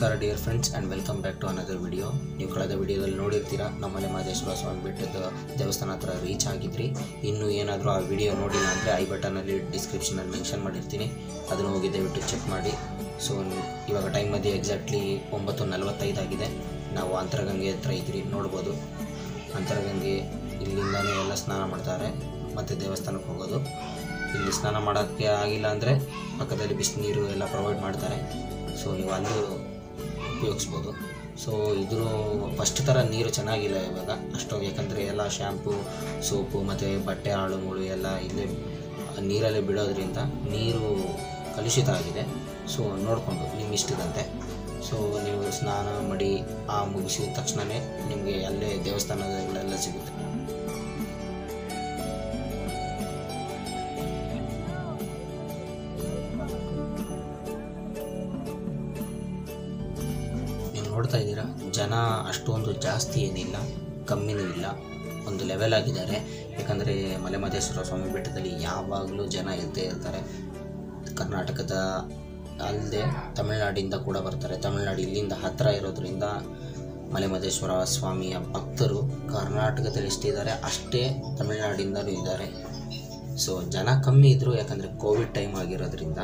ನಮಸ್ಕಾರ dear friends and welcome back to another video ನೀವು ಕಳೆದ ವಿಡಿಯೋದಲ್ಲಿ ನೋಡಿರ್ತೀರಾ ನಮ್ಮನೆ ಮಹದೇಶ್ವರ ಸ್ವಾಮಿ ಬೆಟ್ಟದ ದೇವಸ್ಥಾನ ಹತ್ರ ರೀಚ್ ಆಗಿದ್ರಿ ಇನ್ನು ಏನಾದರೂ ಆ ವಿಡಿಯೋ ನೋಡಿಲ್ಲ ಅಂದರೆ ಐ ಬಟನಲ್ಲಿ ಡಿಸ್ಕ್ರಿಪ್ಷನಲ್ಲಿ ಮೆನ್ಷನ್ ಮಾಡಿರ್ತೀನಿ ಅದನ್ನು ಹೋಗಿ ದಯವಿಟ್ಟು ಚೆಕ್ ಮಾಡಿ ಸೊ ಇವಾಗ ಟೈಮ್ ಮಧ್ಯೆ ಎಕ್ಸಾಕ್ಟ್ಲಿ ಒಂಬತ್ತು ನಲವತ್ತೈದು ಆಗಿದೆ ನಾವು ಅಂತರಗಂಗೆ ಹತ್ರ ಇದ್ರಿ ನೋಡ್ಬೋದು ಅಂತರಗಂಗೆ ಇಲ್ಲಿಂದನೇ ಎಲ್ಲ ಸ್ನಾನ ಮಾಡ್ತಾರೆ ಮತ್ತು ದೇವಸ್ಥಾನಕ್ಕೆ ಹೋಗೋದು ಇಲ್ಲಿ ಸ್ನಾನ ಮಾಡೋಕ್ಕೆ ಆಗಿಲ್ಲ ಅಂದರೆ ಪಕ್ಕದಲ್ಲಿ ಬಿಸಿನೀರು ಎಲ್ಲ ಪ್ರೊವೈಡ್ ಮಾಡ್ತಾರೆ ಸೊ ನೀವು ಅಲ್ಲೂ ಉಪಯೋಗಿಸ್ಬೋದು ಸೊ ಇದ್ರ ಫಸ್ಟ್ ಥರ ನೀರು ಚೆನ್ನಾಗಿಲ್ಲ ಇವಾಗ ಅಷ್ಟೊಂದು ಯಾಕಂದರೆ ಎಲ್ಲ ಶ್ಯಾಂಪು ಸೋಪು ಮತ್ತು ಬಟ್ಟೆ ಆಳುಗಳು ಎಲ್ಲ ಇಲ್ಲೇ ನೀರಲ್ಲೇ ಬಿಡೋದ್ರಿಂದ ನೀರು ಕಲುಷಿತ ಆಗಿದೆ ಸೊ ನೋಡಿಕೊಂಡು ನಿಮ್ಮ ಇಷ್ಟದಂತೆ ಸೊ ನೀವು ಸ್ನಾನ ಮಾಡಿ ಆ ಮುಗಿಸಿದ ತಕ್ಷಣವೇ ನಿಮಗೆ ಅಲ್ಲೇ ದೇವಸ್ಥಾನಗಳೆಲ್ಲ ಸಿಗುತ್ತೆ ನೀವು ನೋಡ್ತಾ ಇದ್ದೀರಾ ಜನ ಅಷ್ಟೊಂದು ಜಾಸ್ತಿ ಏನಿಲ್ಲ ಕಮ್ಮಿನೂ ಇಲ್ಲ ಒಂದು ಲೆವೆಲ್ ಆಗಿದ್ದಾರೆ ಯಾಕಂದರೆ ಮಲೆಮಹದೇಶ್ವರ ಸ್ವಾಮಿ ಬೆಟ್ಟದಲ್ಲಿ ಯಾವಾಗಲೂ ಜನ ಇದ್ದೇ ಇರ್ತಾರೆ ಕರ್ನಾಟಕದ ಅಲ್ಲದೆ ತಮಿಳುನಾಡಿಂದ ಕೂಡ ಬರ್ತಾರೆ ತಮಿಳುನಾಡು ಇಲ್ಲಿಂದ ಹತ್ತಿರ ಇರೋದ್ರಿಂದ ಮಲೆಮಹದೇಶ್ವರ ಸ್ವಾಮಿಯ ಭಕ್ತರು ಕರ್ನಾಟಕದಲ್ಲಿ ಎಷ್ಟಿದ್ದಾರೆ ಅಷ್ಟೇ ತಮಿಳುನಾಡಿಂದಲೂ ಇದ್ದಾರೆ ಸೊ ಜನ ಕಮ್ಮಿ ಇದ್ದರು ಯಾಕಂದರೆ ಕೋವಿಡ್ ಟೈಮ್ ಆಗಿರೋದ್ರಿಂದ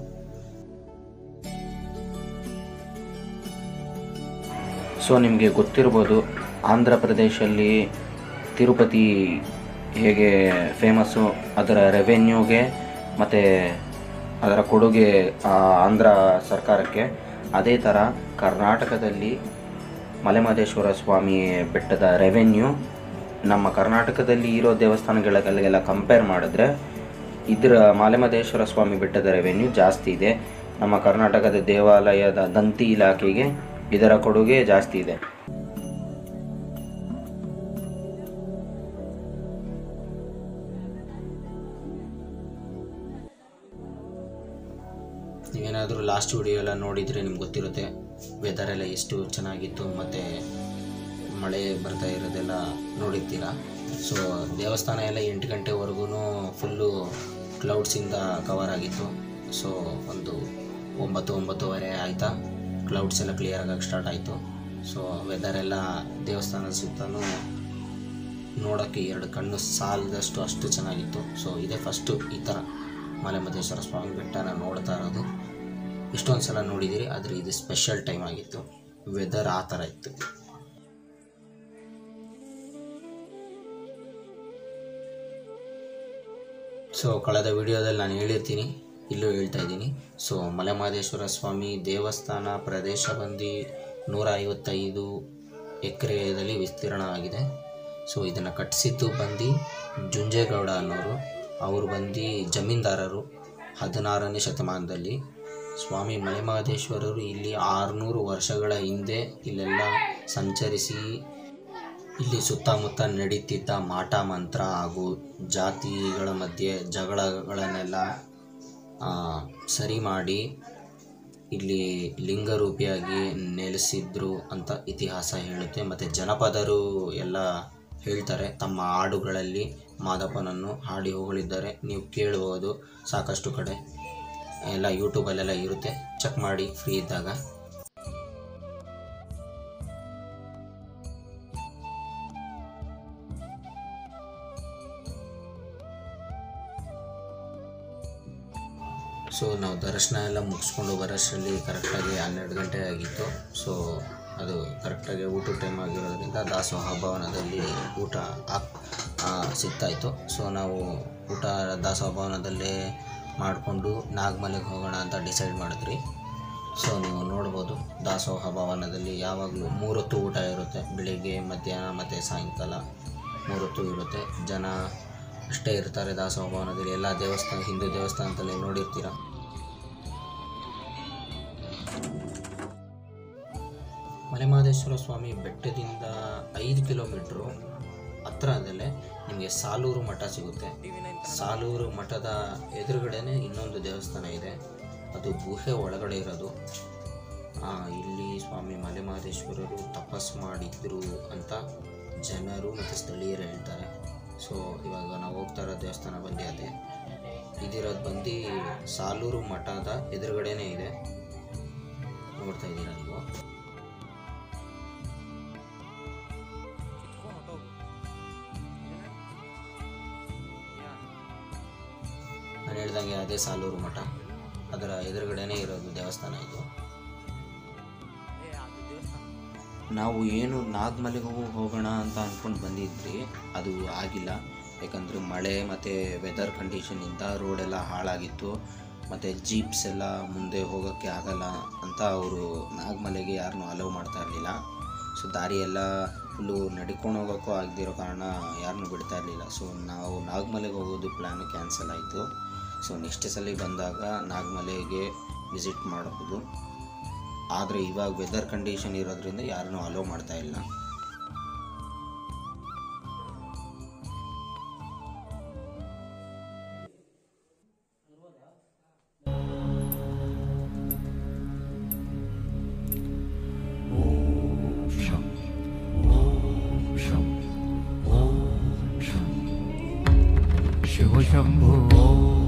ಸೊ ನಿಮಗೆ ಗೊತ್ತಿರ್ಬೋದು ಆಂಧ್ರ ಪ್ರದೇಶಲ್ಲಿ ತಿರುಪತಿ ಹೇಗೆ ಫೇಮಸ್ಸು ಅದರ ರೆವೆನ್ಯೂಗೆ ಮತ್ತು ಅದರ ಕೊಡುಗೆ ಆ, ಆಂಧ್ರ ಸರ್ಕಾರಕ್ಕೆ ಅದೇ ಥರ ಕರ್ನಾಟಕದಲ್ಲಿ ಮಲೆಮಹದೇಶ್ವರ ಸ್ವಾಮಿ ಬೆಟ್ಟದ ರೆವೆನ್ಯೂ ನಮ್ಮ ಕರ್ನಾಟಕದಲ್ಲಿ ಇರೋ ದೇವಸ್ಥಾನಗಳಿಗೆಲ್ಲ ಕಂಪೇರ್ ಮಾಡಿದ್ರೆ ಇದರ ಮಲೆಮಹದೇಶ್ವರ ಸ್ವಾಮಿ ಬೆಟ್ಟದ ರೆವೆನ್ಯೂ ಜಾಸ್ತಿ ಇದೆ ನಮ್ಮ ಕರ್ನಾಟಕದ ದೇವಾಲಯದ ದಂತಿ ಇಲಾಖೆಗೆ ಇದರ ಕೊಡುಗೆ ಜಾಸ್ತಿ ಇದೆ ನೀವೇನಾದರೂ ಲಾಸ್ಟ್ ವಿಡಿಯೋ ಎಲ್ಲ ನೋಡಿದರೆ ನಿಮ್ಗೆ ಗೊತ್ತಿರುತ್ತೆ ವೆದರ್ ಎಲ್ಲ ಎಷ್ಟು ಚೆನ್ನಾಗಿತ್ತು ಮತ್ತು ಮಳೆ ಬರ್ತಾ ಇರೋದೆಲ್ಲ ನೋಡಿರ್ತೀರ ಸೊ ದೇವಸ್ಥಾನ ಎಲ್ಲ ಎಂಟು ಗಂಟೆವರೆಗೂ ಫುಲ್ಲು ಕ್ಲೌಡ್ಸಿಂದ ಕವರ್ ಆಗಿತ್ತು ಸೊ ಒಂದು ಒಂಬತ್ತು ಒಂಬತ್ತುವರೆ ಆಯಿತಾ ಕ್ಲೌಡ್ಸ್ ಎಲ್ಲ ಕ್ಲಿಯರ್ ಆಗಕ್ಕೆ ಸ್ಟಾರ್ಟ್ ಆಯಿತು ಸೊ ವೆದರ್ ಎಲ್ಲ ದೇವಸ್ಥಾನದ ಸುತ್ತಲೂ ನೋಡೋಕ್ಕೆ ಎರಡು ಕಣ್ಣು ಸಾಲದಷ್ಟು ಅಷ್ಟು ಚೆನ್ನಾಗಿತ್ತು ಸೊ ಇದೇ ಫಸ್ಟು ಈ ಥರ ಮಲೆಮಹದೇಶ್ವರ ಸ್ವಾಮಿ ಬೆಟ್ಟನ ನೋಡ್ತಾ ಇರೋದು ಇಷ್ಟೊಂದು ಸಲ ನೋಡಿದ್ದೀರಿ ಆದರೆ ಇದು ಸ್ಪೆಷಲ್ ಟೈಮ್ ಆಗಿತ್ತು ವೆದರ್ ಆ ಥರ ಇತ್ತು ಸೊ ಕಳೆದ ವಿಡಿಯೋದಲ್ಲಿ ನಾನು ಹೇಳಿರ್ತೀನಿ ಇಲ್ಲೂ ಹೇಳ್ತಾ ಇದ್ದೀನಿ ಸೊ ಮಲೆಮಹದೇಶ್ವರ ಸ್ವಾಮಿ ದೇವಸ್ಥಾನ ಪ್ರದೇಶ ಬಂದು ನೂರ ಐವತ್ತೈದು ಎಕರೆದಲ್ಲಿ ವಿಸ್ತೀರ್ಣ ಆಗಿದೆ ಸೊ ಇದನ್ನು ಕಟ್ಟಿಸಿದ್ದು ಬಂದು ಜುಂಜೇಗೌಡ ಅನ್ನೋರು ಅವರು ಬಂದು ಜಮೀನ್ದಾರರು ಹದಿನಾರನೇ ಶತಮಾನದಲ್ಲಿ ಸ್ವಾಮಿ ಮಲೆಮಹದೇಶ್ವರರು ಇಲ್ಲಿ ಆರುನೂರು ವರ್ಷಗಳ ಹಿಂದೆ ಇಲ್ಲೆಲ್ಲ ಸಂಚರಿಸಿ ಇಲ್ಲಿ ಸುತ್ತಮುತ್ತ ನಡೀತಿದ್ದ ಮಾಟ ಮಂತ್ರ ಹಾಗೂ ಜಾತಿಗಳ ಮಧ್ಯೆ ಜಗಳಗಳನ್ನೆಲ್ಲ ಆ, ಸರಿ ಮಾಡಿ ಇಲ್ಲಿ ಲಿಂಗರೂಪಿಯಾಗಿ ನೆಲೆಸಿದ್ರು ಅಂತ ಇತಿಹಾಸ ಹೇಳುತ್ತೆ ಮತ್ತು ಜನಪದರು ಎಲ್ಲ ಹೇಳ್ತಾರೆ ತಮ್ಮ ಹಾಡುಗಳಲ್ಲಿ ಮಾದಪ್ಪನನ್ನು ಹಾಡಿ ಹೊಗಳಿದ್ದಾರೆ ನೀವು ಕೇಳ್ಬೋದು ಸಾಕಷ್ಟು ಕಡೆ ಎಲ್ಲ ಯೂಟ್ಯೂಬಲ್ಲೆಲ್ಲ ಇರುತ್ತೆ ಚೆಕ್ ಮಾಡಿ ಫ್ರೀ ಇದ್ದಾಗ ಸೊ ನಾವು ದರ್ಶನ ಎಲ್ಲ ಮುಗಿಸ್ಕೊಂಡು ಬರೋಷ್ಟರಲ್ಲಿ ಕರೆಕ್ಟಾಗಿ ಹನ್ನೆರಡು ಗಂಟೆ ಆಗಿತ್ತು ಸೊ ಅದು ಕರೆಕ್ಟಾಗಿ ಊಟದ ಟೈಮ್ ಆಗಿರೋದ್ರಿಂದ ದಾಸೋಹ ಭವನದಲ್ಲಿ ಊಟ ಹಾಕ್ ಸಿಗ್ತಾಯಿತ್ತು ಸೊ ನಾವು ಊಟ ದಾಸೋಹ ಭವನದಲ್ಲೇ ಮಾಡಿಕೊಂಡು ನಾಗಮಲೆಗೆ ಹೋಗೋಣ ಅಂತ ಡಿಸೈಡ್ ಮಾಡಿದ್ರಿ ಸೊ ನೀವು ನೋಡ್ಬೋದು ದಾಸೋಹ ಭವನದಲ್ಲಿ ಯಾವಾಗಲೂ ಮೂರೊತ್ತು ಊಟ ಇರುತ್ತೆ ಬೆಳಿಗ್ಗೆ ಮಧ್ಯಾಹ್ನ ಮತ್ತು ಸಾಯಂಕಾಲ ಮೂರೊತ್ತು ಇರುತ್ತೆ ಜನ ಅಷ್ಟೇ ಇರ್ತಾರೆ ದಾಸೋಹ ಭವನದಲ್ಲಿ ಎಲ್ಲ ದೇವಸ್ಥಾನ ಹಿಂದೂ ದೇವಸ್ಥಾನದಲ್ಲಿ ನೋಡಿರ್ತೀರ ಮಲೆಮಹದೇಶ್ವರ ಸ್ವಾಮಿ ಬೆಟ್ಟದಿಂದ ಐದು ಕಿಲೋಮೀಟ್ರು ಹತ್ರದಲ್ಲೇ ನಿಮಗೆ ಸಾಲೂರು ಮಠ ಸಿಗುತ್ತೆ ಸಾಲೂರು ಮಠದ ಎದುರುಗಡೆನೇ ಇನ್ನೊಂದು ದೇವಸ್ಥಾನ ಇದೆ ಅದು ಗುಹೆ ಒಳಗಡೆ ಇರೋದು ಆ, ಇಲ್ಲಿ ಸ್ವಾಮಿ ಮಲೆಮಹದೇಶ್ವರರು ತಪಸ್ಸು ಮಾಡಿದ್ರು ಅಂತ ಜನರು ಮತ್ತು ಸ್ಥಳೀಯರು ಹೇಳ್ತಾರೆ ಸೊ ಇವಾಗ ನಾವು ಹೋಗ್ತಾ ಇರೋ ದೇವಸ್ಥಾನ ಬಂದು ಅದೇ ಇದಿರೋದು ಬಂದು ಸಾಲೂರು ಮಠದ ಎದುರುಗಡೆನೇ ಇದೆ ನೋಡ್ತಾ ಇದ್ದೀರಾ ನೀವು ನಾನು ಹೇಳ್ದಂಗೆ ಅದೇ ಸಾಲೂರು ಮಠ ಅದರ ಎದುರುಗಡೆನೇ ಇರೋದು ದೇವಸ್ಥಾನ ಇದು ನಾವು ಏನು ನಾಗಮಲೆಗೂ ಹೋಗೋಣ ಅಂತ ಅಂದ್ಕೊಂಡು ಬಂದಿದ್ವಿ ಅದು ಆಗಿಲ್ಲ ಯಾಕಂದರೆ ಮಳೆ ಮತ್ತು ವೆದರ್ ಕಂಡೀಷನಿಂದ ರೋಡೆಲ್ಲ ಹಾಳಾಗಿತ್ತು ಮತ್ತು ಜೀಪ್ಸ್ ಎಲ್ಲ ಮುಂದೆ ಹೋಗೋಕ್ಕೆ ಆಗಲ್ಲ ಅಂತ ಅವರು ನಾಗಮಲೆಗೆ ಯಾರನ್ನೂ ಅಲೌ ಮಾಡ್ತಾ ಇರಲಿಲ್ಲ ಸೊ ದಾರಿ ಎಲ್ಲ ಫುಲ್ಲು ನಡ್ಕೊಂಡು ಹೋಗೋಕ್ಕೂ ಆಗದಿರೋ ಕಾರಣ ಯಾರನ್ನೂ ಬಿಡ್ತಾ ಇರಲಿಲ್ಲ ಸೊ ನಾವು ನಾಗಮಲೆಗೆ ಹೋಗೋದು ಪ್ಲ್ಯಾನು ಕ್ಯಾನ್ಸಲ್ ಆಯಿತು ಸೊ ನೆಕ್ಸ್ಟ್ ಸಲ ಬಂದಾಗ ನಾಗಮಲೆಗೆ ವಿಸಿಟ್ ಮಾಡಬಹುದು ಆದರೆ ಇವಾಗ ವೆದರ್ ಕಂಡೀಷನ್ ಇರೋದ್ರಿಂದ ಯಾರನ್ನೂ ಅಲೋ ಮಾಡ್ತಾ ಇಲ್ಲ शं ॐ शं ॐ शं शिवशम्भो